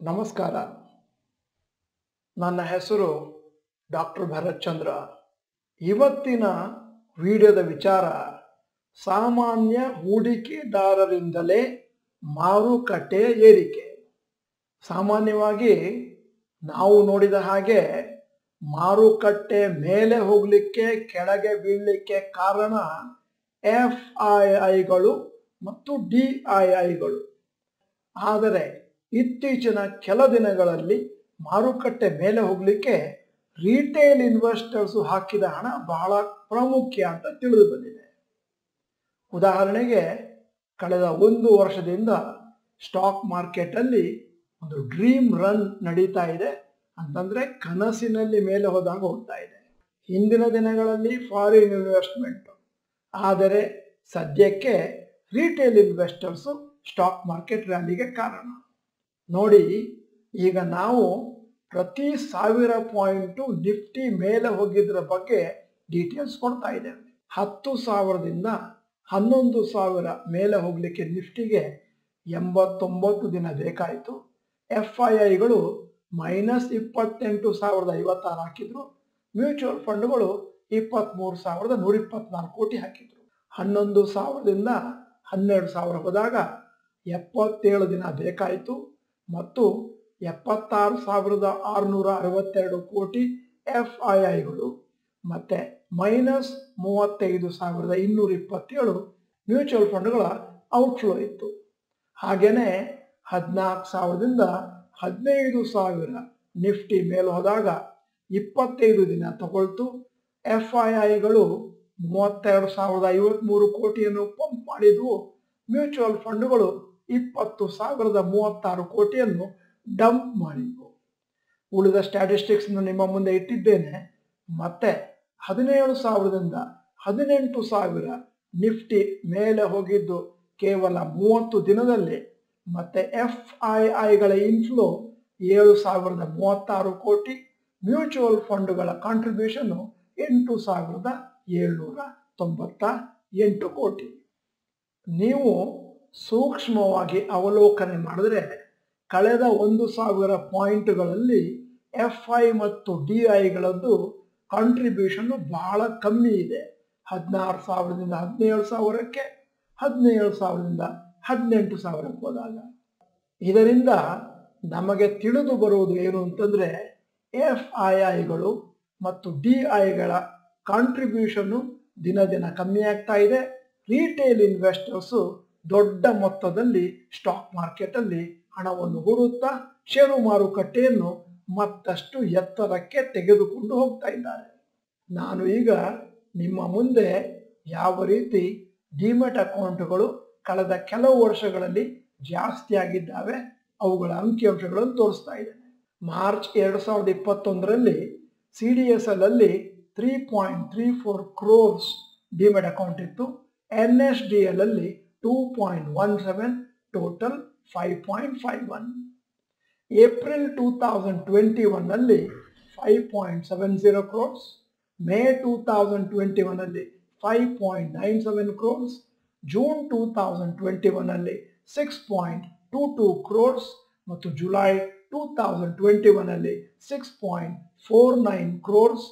ನಮಸ್ಕಾರ ನನ್ನ ಹೆಸರು ಡಾಕ್ಟರ್ ಭರತ್ ಚಂದ್ರ ಇವತ್ತಿನ ವಿಡಿಯೋದ ವಿಚಾರ ಸಾಮಾನ್ಯ ಹೂಡಿಕೆದಾರರಿಂದಲೇ ಮಾರುಕಟ್ಟೆಯ ಏರಿಕೆ ಸಾಮಾನ್ಯವಾಗಿ ನಾವು ನೋಡಿದ ಹಾಗೆ ಮಾರುಕಟ್ಟೆ ಮೇಲೆ ಹೋಗಲಿಕ್ಕೆ ಕೆಳಗೆ ಬೀಳಲಿಕ್ಕೆ ಕಾರಣ ಎಫ್ ಐ ಐಗಳು ಮತ್ತು ಡಿ ಐ ಐಗಳು ಆದರೆ ಇತ್ತೀಚಿನ ಕೆಲ ದಿನಗಳಲ್ಲಿ ಮಾರುಕಟ್ಟೆ ಮೇಲೆ ಹೋಗಲಿಕ್ಕೆ ರಿಟೇಲ್ ಇನ್ವೆಸ್ಟರ್ಸ್ ಹಾಕಿದ ಹಣ ಬಹಳ ಪ್ರಾಮುಖ್ಯ ಅಂತ ತಿಳಿದು ಬಂದಿದೆ ಉದಾಹರಣೆಗೆ ಕಳೆದ ಒಂದು ವರ್ಷದಿಂದ ಸ್ಟಾಕ್ ಮಾರ್ಕೆಟಲ್ಲಿ ಒಂದು ಡ್ರೀಮ್ ರನ್ ನಡೀತಾ ಇದೆ ಅಂತಂದ್ರೆ ಕನಸಿನಲ್ಲಿ ಮೇಲೆ ಹೋದಾಗ ಹೋಗ್ತಾ ಇದೆ ಹಿಂದಿನ ದಿನಗಳಲ್ಲಿ ಫಾರಿನ್ ಇನ್ವೆಸ್ಟ್ಮೆಂಟ್ ಆದರೆ ಸದ್ಯಕ್ಕೆ ರಿಟೇಲ್ ಇನ್ವೆಸ್ಟರ್ಸು ಸ್ಟಾಕ್ ಮಾರ್ಕೆಟ್ ರ್ಯಾಲಿಗೆ ಕಾರಣ ನೋಡಿ ಈಗ ನಾವು ಪ್ರತಿ ಸಾವಿರ ಪಾಯಿಂಟು ನಿಫ್ಟಿ ಮೇಲೆ ಹೋಗಿದ್ರ ಬಗ್ಗೆ ಡೀಟೇಲ್ಸ್ ಕೊಡ್ತಾ ಇದ್ದೇವೆ ಹತ್ತು ಸಾವಿರದಿಂದ ಹನ್ನೊಂದು ಸಾವಿರ ಮೇಲೆ ಹೋಗ್ಲಿಕ್ಕೆ ನಿಫ್ಟಿಗೆ ಎಂಬತ್ತೊಂಬತ್ತು ದಿನ ಬೇಕಾಯಿತು ಎಫ್ ಐ ಐಗಳು ಮೈನಸ್ ಇಪ್ಪತ್ತೆಂಟು ಸಾವಿರದ ಐವತ್ತಾರು ಹಾಕಿದ್ರು ಮ್ಯೂಚುವಲ್ ಫಂಡ್ಗಳು ಇಪ್ಪತ್ತ್ಮೂರು ಸಾವಿರದ ನೂರ ಇಪ್ಪತ್ನಾಲ್ಕು ಕೋಟಿ ಹಾಕಿದ್ರು ಹನ್ನೊಂದು ಸಾವಿರದಿಂದ ಹನ್ನೆರಡು ಸಾವಿರ ಹೋದಾಗ ಎಪ್ಪತ್ತೇಳು ದಿನ ಬೇಕಾಯಿತು ಮತ್ತು ಎಪ್ಪತ್ತಾರು ಸಾವಿರದ ಆರುನೂರ ಅರವತ್ತೆರಡು ಕೋಟಿ ಎಫ್ ಐ ಐಗಳು ಮತ್ತು ಮೈನಸ್ ಮೂವತ್ತೈದು ಸಾವಿರದ ಇನ್ನೂರ ಇಪ್ಪತ್ತೇಳು ಮ್ಯೂಚುವಲ್ ಫಂಡ್ಗಳ ಔಟ್ಫ್ಲೋ ಇತ್ತು ಹಾಗೆಯೇ ಹದಿನಾಲ್ಕು ಸಾವಿರದಿಂದ ಹದಿನೈದು ಸಾವಿರ ನಿಫ್ಟಿ ಮೇಲೆ ಹೋದಾಗ ಇಪ್ಪತ್ತೈದು ದಿನ ತಗೊಳ್ತು ಎಫ್ ಐ ಐಗಳು ಮೂವತ್ತೆರಡು ಸಾವಿರದ ಐವತ್ಮೂರು ಕೋಟಿಯನ್ನು ಪಂಪ್ ಮಾಡಿದ್ವು ಮ್ಯೂಚುವಲ್ ಫಂಡ್ಗಳು ಇಪ್ಪತ್ತು ಸಾವಿರದ ಮೂವತ್ತಾರು ಕೋಟಿಯನ್ನು ಡಂಪ್ ಮಾಡಿದ್ವು ಉಳಿದ ಸ್ಟ್ಯಾಟಿಸ್ಟಿಕ್ಸ್ ನಿಮ್ಮ ಮುಂದೆ ಇಟ್ಟಿದ್ದೇನೆ ಮತ್ತೆ ಹದಿನೇಳು ಸಾವಿರದಿಂದ ಹದಿನೆಂಟು ಸಾವಿರ ನಿಫ್ಟಿ ಮೇಲೆ ಹೋಗಿದ್ದು ಕೇವಲ ಮೂವತ್ತು ದಿನದಲ್ಲಿ ಮತ್ತೆ ಎಫ್ ಐ ಐಗಳ ಇನ್ಫ್ಲೋ ಏಳು ಸಾವಿರದ ಮೂವತ್ತಾರು ಕೋಟಿ ಮ್ಯೂಚುವಲ್ ಫಂಡ್ಗಳ ಕಾಂಟ್ರಿಬ್ಯೂಷನ್ ಎಂಟು ಸಾವಿರದ ಏಳ್ನೂರ ತೊಂಬತ್ತ ಎಂಟು ಕೋಟಿ ನೀವು ಸೂಕ್ಷ್ಮವಾಗಿ ಅವಲೋಕನೆ ಮಾಡಿದ್ರೆ ಕಳೆದ ಒಂದು ಸಾವಿರ ಪಾಯಿಂಟ್ಗಳಲ್ಲಿ ಎಫ್ ಐ ಮತ್ತು ಡಿ ಐಗಳದ್ದು ಕಾಂಟ್ರಿಬ್ಯೂಷನ್ ಬಹಳ ಕಮ್ಮಿ ಇದೆ ಹದಿನಾರು ಸಾವಿರದಿಂದ ಹದಿನೇಳು ಸಾವಿರಕ್ಕೆ ಹದಿನೇಳು ಸಾವಿರದಿಂದ ಹದಿನೆಂಟು ಸಾವಿರಕ್ಕೆ ಹೋದಾಗ ಇದರಿಂದ ನಮಗೆ ತಿಳಿದು ಬರುವುದು ಏನು ಅಂತಂದ್ರೆ ಎಫ್ ಐ ಐಗಳು ಮತ್ತು ಡಿ ಐಗಳ ಕಾಂಟ್ರಿಬ್ಯೂಷನ್ನು ದಿನ ದಿನ ಕಮ್ಮಿ ಆಗ್ತಾ ಇದೆ ರಿಟೇಲ್ ಇನ್ವೆಸ್ಟರ್ಸು ದೊಡ್ಡ ಮೊತ್ತದಲ್ಲಿ ಸ್ಟಾಕ್ ಮಾರ್ಕೆಟಲ್ಲಿ ಹಣವನ್ನು ಹೂಡುತ್ತಾ ಷೇರು ಮಾರುಕಟ್ಟೆಯನ್ನು ಮತ್ತಷ್ಟು ಎತ್ತರಕ್ಕೆ ತೆಗೆದುಕೊಂಡು ಹೋಗ್ತಾ ಇದ್ದಾರೆ ನಾನು ಈಗ ನಿಮ್ಮ ಮುಂದೆ ಯಾವ ರೀತಿ ಡಿಮೆಟ್ ಅಕೌಂಟ್ಗಳು ಕಳೆದ ಕೆಲವು ವರ್ಷಗಳಲ್ಲಿ ಜಾಸ್ತಿ ಆಗಿದ್ದಾವೆ ಅವುಗಳ ಅಂಕಿಅಂಶಗಳನ್ನು ತೋರಿಸ್ತಾ ಇದ್ದೇನೆ ಮಾರ್ಚ್ ಎರಡು ಸಾವಿರದ ಇಪ್ಪತ್ತೊಂದರಲ್ಲಿ ಸಿ ಡಿ ಎಸ್ ಎಲ್ ಅಲ್ಲಿ three point three four crores demat account ಇತ್ತು ಎನ್ ಎಸ್ ಡಿ ಎಲ್ ಅಲ್ಲಿ two point one seven total five point five one April two thousand twenty ಒನ್ನಲ್ಲಿ five point seven zero crores May two thousand twenty ಒನ್ನಲ್ಲಿ five point nine seven crores June two thousand twenty ಒನ್ನಲ್ಲಿ six point two two crores ಮತ್ತು July two thousand twenty ಒನ್ನಲ್ಲಿ six point four nine crores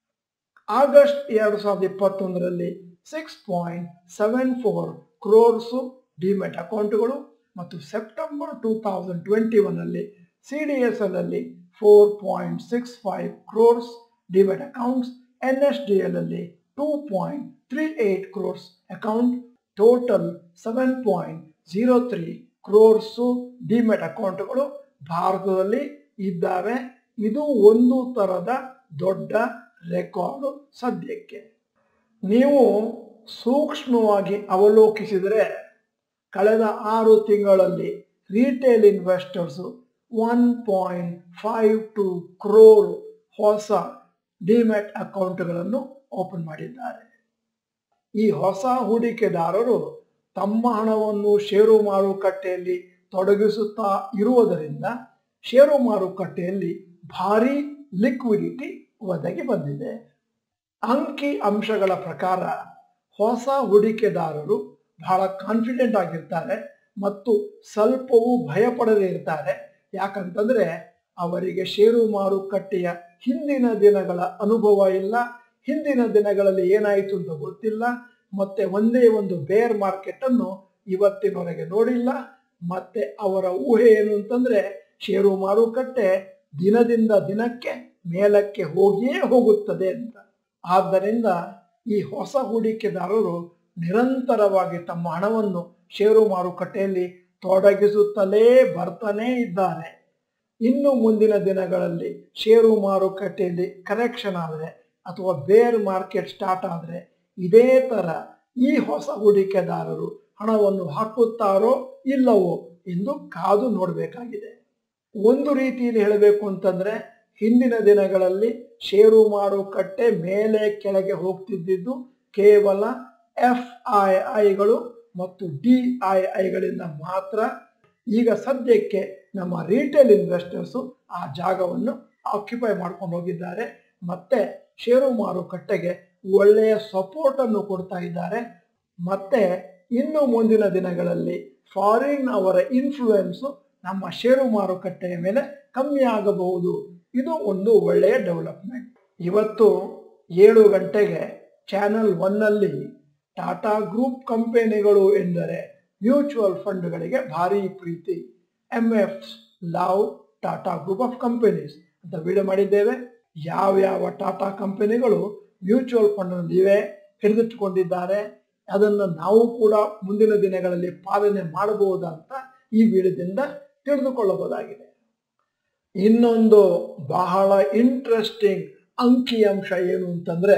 August ಎರಡು ಸಾವಿರದ ಇಪ್ಪತ್ತೊಂದರಲ್ಲಿ six point seven four crores demat ಅಕೌಂಟ್ಗಳು ಮತ್ತು September two thousand twenty ಒನ್ನಲ್ಲಿ ಸಿ ಡಿ ಎಸ್ ಎಲ್ ಅಲ್ಲಿ four point six five crores demat accounts N S D L ಅಲ್ಲಿ two point three eight crores account total seven point zero three crores demat ಅಕೌಂಟ್ಗಳು ಭಾರತದಲ್ಲಿ ಇದ್ದಾವೆ ಇದು ಒಂದು ಥರದ ದೊಡ್ಡ ರೆಕಾರ್ಡು ಸದ್ಯಕ್ಕೆ ನೀವು ಸೂಕ್ಷ್ಮವಾಗಿ ಅವಲೋಕಿಸಿದರೆ ಕಳೆದ ಆರು ತಿಂಗಳಲ್ಲಿ retail investors one point five two crore ಹೊಸ ಡಿಮೆಟ್ ಅಕೌಂಟ್ಗಳನ್ನು ಓಪನ್ ಮಾಡಿದ್ದಾರೆ ಈ ಹೊಸ ಹೂಡಿಕೆದಾರರು ತಮ್ಮ ಹಣವನ್ನು ಷೇರು ಮಾರುಕಟ್ಟೆಯಲ್ಲಿ ತೊಡಗಿಸುತ್ತಾ ಇರುವುದರಿಂದ ಷೇರು ಮಾರುಕಟ್ಟೆಯಲ್ಲಿ ಭಾರಿ ಲಿಕ್ವಿಡಿಟಿ ಒದಗಿ ಬಂದಿದೆ ಅಂಕಿ ಅಂಶಗಳ ಪ್ರಕಾರ ಹೊಸ ಹೂಡಿಕೆದಾರರು ಬಹಳ ಕಾನ್ಫಿಡೆಂಟ್ ಆಗಿರ್ತಾರೆ ಮತ್ತು ಸ್ವಲ್ಪವೂ ಭಯ ಪಡದೇ ಇರ್ತಾರೆ ಯಾಕಂತಂದ್ರೆ ಅವರಿಗೆ ಷೇರು ಮಾರುಕಟ್ಟೆಯ ಹಿಂದಿನ ದಿನಗಳ ಅನುಭವ ಇಲ್ಲ ಹಿಂದಿನ ದಿನಗಳಲ್ಲಿ ಏನಾಯಿತು ಅಂತ ಗೊತ್ತಿಲ್ಲ ಮತ್ತೆ ಒಂದೇ ಒಂದು ಬೇರ್ ಮಾರ್ಕೆಟ್ ಅನ್ನು ಇವತ್ತಿನವರೆಗೆ ನೋಡಿಲ್ಲ ಮತ್ತೆ ಅವರ ಊಹೆ ಏನು ಅಂತಂದ್ರೆ ಷೇರು ಮಾರುಕಟ್ಟೆ ದಿನದಿಂದ ದಿನಕ್ಕೆ ಮೇಲಕ್ಕೆ ಹೋಗಿಯೇ ಹೋಗುತ್ತದೆ ಅಂತ ಆದ್ದರಿಂದ ಈ ಹೊಸ ಹೂಡಿಕೆದಾರರು ನಿರಂತರವಾಗಿ ತಮ್ಮ ಹಣವನ್ನು ಷೇರು ಮಾರುಕಟ್ಟೆಯಲ್ಲಿ ತೊಡಗಿಸುತ್ತಲೇ ಬರ್ತಾನೇ ಇದ್ದಾರೆ ಇನ್ನು ಮುಂದಿನ ದಿನಗಳಲ್ಲಿ ಷೇರು ಮಾರುಕಟ್ಟೆಯಲ್ಲಿ ಕರೆಕ್ಷನ್ ಆದರೆ ಅಥವಾ ಬೇರ್ ಮಾರ್ಕೆಟ್ ಸ್ಟಾರ್ಟ್ ಆದರೆ ಇದೇ ತರ ಈ ಹೊಸ ಹೂಡಿಕೆದಾರರು ಹಣವನ್ನು ಹಾಕುತ್ತಾರೋ ಇಲ್ಲವೋ ಎಂದು ಕಾದು ನೋಡಬೇಕಾಗಿದೆ ಒಂದು ರೀತಿಯಲ್ಲಿ ಹೇಳಬೇಕು ಅಂತಂದ್ರೆ ಹಿಂದಿನ ದಿನಗಳಲ್ಲಿ ಷೇರು ಮಾರುಕಟ್ಟೆ ಮೇಲೆ ಕೆಳಗೆ ಹೋಗ್ತಿದ್ದಿದ್ದು ಕೇವಲ ಎಫ್ ಐ ಐಗಳು ಮತ್ತು ಡಿ ಐ ಐಗಳಿಂದ ಮಾತ್ರ ಈಗ ಸದ್ಯಕ್ಕೆ ನಮ್ಮ ರಿಟೇಲ್ ಇನ್ವೆಸ್ಟರ್ಸು ಆ ಜಾಗವನ್ನು ಆಕ್ಯುಪೈ ಮಾಡ್ಕೊಂಡು ಹೋಗಿದ್ದಾರೆ ಮತ್ತೆ ಷೇರು ಮಾರುಕಟ್ಟೆಗೆ ಒಳ್ಳೆಯ ಸಪೋರ್ಟ್ ಅನ್ನು ಕೊಡ್ತಾ ಇದ್ದಾರೆ ಮತ್ತೆ ಇನ್ನು ಮುಂದಿನ ದಿನಗಳಲ್ಲಿ ಫಾರಿನ್ ಅವರ ಇನ್ಫ್ಲೂಯೆನ್ಸು ನಮ್ಮ ಷೇರು ಮಾರುಕಟ್ಟೆಯ ಮೇಲೆ ಕಮ್ಮಿ ಆಗಬಹುದು ಇದು ಒಂದು ಒಳ್ಳೆಯ ಡೆವಲಪ್ಮೆಂಟ್ ಇವತ್ತು ಏಳು ಗಂಟೆಗೆ ಚಾನೆಲ್ ಒನ್ನಲ್ಲಿ ಟಾಟಾ ಗ್ರೂಪ್ ಕಂಪನಿಗಳು ಎಂದರೆ ಮ್ಯೂಚುವಲ್ ಫಂಡ್ಗಳಿಗೆ ಭಾರಿ ಪ್ರೀತಿ M F love Tata group of companies ಅಂತ ವಿಡಿಯೋ ಮಾಡಿದ್ದೇವೆ ಯಾವ್ಯಾವ ಟಾಟಾ ಕಂಪನಿಗಳು ಮ್ಯೂಚುವಲ್ ಫಂಡ್ ಇವೆ ಹಿಡಿದಿಟ್ಟುಕೊಂಡಿದ್ದಾರೆ ಅದನ್ನು ನಾವು ಕೂಡ ಮುಂದಿನ ದಿನಗಳಲ್ಲಿ ಪಾಲನೆ ಮಾಡಬಹುದಾ ಅಂತ ಈ ವಿಡಿಯೋದಿಂದ ತಿಳಿದುಕೊಳ್ಳಬಹುದಾಗಿದೆ ಇನ್ನೊಂದು ಬಹಳ ಇಂಟ್ರೆಸ್ಟಿಂಗ್ ಅಂಕಿಅಂಶ ಏನು ಅಂತಂದ್ರೆ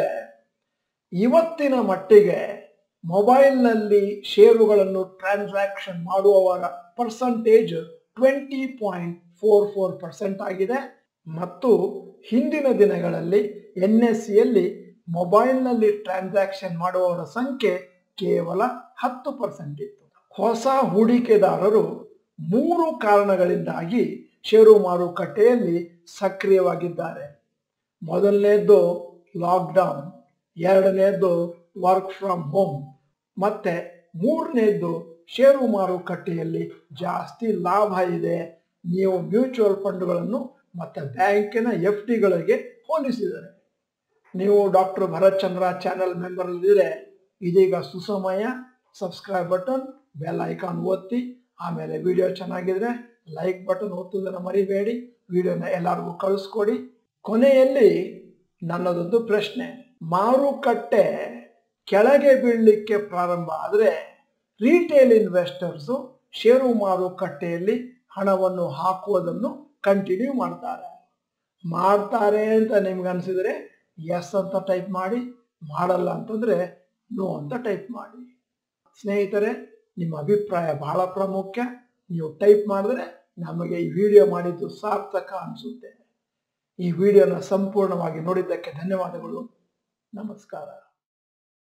ಇವತ್ತಿನ ಮಟ್ಟಿಗೆ ಮೊಬೈಲ್ನಲ್ಲಿ ಷೇರುಗಳನ್ನು ಟ್ರಾನ್ಸಾಕ್ಷನ್ ಮಾಡುವವರ percentage twenty point four four percent ಆಗಿದೆ ಮತ್ತು ಹಿಂದಿನ ದಿನಗಳಲ್ಲಿ ಎನ್ ಎಸ್ ಸಿಯಲ್ಲಿ ಮೊಬೈಲ್ನಲ್ಲಿ ಟ್ರಾನ್ಸಾಕ್ಷನ್ ಮಾಡುವವರ ಸಂಖ್ಯೆ ಕೇವಲ ಹತ್ತು ಪರ್ಸೆಂಟ್ ಇತ್ತು ಹೊಸ ಹೂಡಿಕೆದಾರರು ಮೂರು ಕಾರಣಗಳಿಂದಾಗಿ ಷೇರು ಮಾರುಕಟ್ಟೆಯಲ್ಲಿ ಸಕ್ರಿಯವಾಗಿದ್ದಾರೆ ಮೊದಲನೇದ್ದು ಲಾಕ್ಡೌನ್ ಎರಡನೇದ್ದು ವರ್ಕ್ ಫ್ರಮ್ ಹೋಮ್ ಮತ್ತೆ ಮೂರನೇದ್ದು ಷೇರು ಮಾರುಕಟ್ಟೆಯಲ್ಲಿ ಜಾಸ್ತಿ ಲಾಭ ಇದೆ ನೀವು ಮ್ಯೂಚುವಲ್ ಫಂಡ್ಗಳನ್ನು ಮತ್ತೆ ಬ್ಯಾಂಕಿನ ಎಫ್ ಡಿಗಳಿಗೆ ಹೋಲಿಸಿದರೆ ನೀವು doctor Bharath Chandra channel member ಇದ್ದರೆ ಇದೀಗ ಸುಸಮಯ ಸಬ್ಸ್ಕ್ರೈಬ್ ಬಟನ್ ಬೆಲ್ ಐಕಾನ್ ಒತ್ತಿ ಆಮೇಲೆ ವಿಡಿಯೋ ಚೆನ್ನಾಗಿದ್ರೆ ಲೈಕ್ ಬಟನ್ ಒತ್ತುವುದನ್ನು ಮರಿಬೇಡಿ ವಿಡಿಯೋನ ಎಲ್ಲರಿಗೂ ಕಳಿಸ್ಕೊಡಿ ಕೊನೆಯಲ್ಲಿ ನನ್ನದೊಂದು ಪ್ರಶ್ನೆ ಮಾರುಕಟ್ಟೆ ಕೆಳಗೆ ಬೀಳಲಿಕ್ಕೆ ಪ್ರಾರಂಭ ಆದರೆ ರಿಟೇಲ್ ಇನ್ವೆಸ್ಟರ್ಸು ಷೇರು ಮಾರುಕಟ್ಟೆಯಲ್ಲಿ ಹಣವನ್ನು ಹಾಕುವುದನ್ನು ಕಂಟಿನ್ಯೂ ಮಾಡ್ತಾರೆ ಮಾಡ್ತಾರೆ ಅಂತ ನಿಮ್ಗೆ ಅನಿಸಿದರೆ ಎಸ್ ಅಂತ ಟೈಪ್ ಮಾಡಿ ಮಾಡಲ್ಲ ಅಂತಂದ್ರೆ ನೋ ಅಂತ ಟೈಪ್ ಮಾಡಿ ಸ್ನೇಹಿತರೆ ನಿಮ್ಮ ಅಭಿಪ್ರಾಯ ಬಹಳ ಪ್ರಾಮುಖ್ಯ ನೀವು ಟೈಪ್ ಮಾಡಿದ್ರೆ ನಮಗೆ ಈ ವಿಡಿಯೋ ಮಾಡಿದ್ದು ಸಾರ್ಥಕ ಅನಿಸುತ್ತೆ ಈ ವಿಡಿಯೋನ ಸಂಪೂರ್ಣವಾಗಿ ನೋಡಿದ್ದಕ್ಕೆ ಧನ್ಯವಾದಗಳು ನಮಸ್ಕಾರ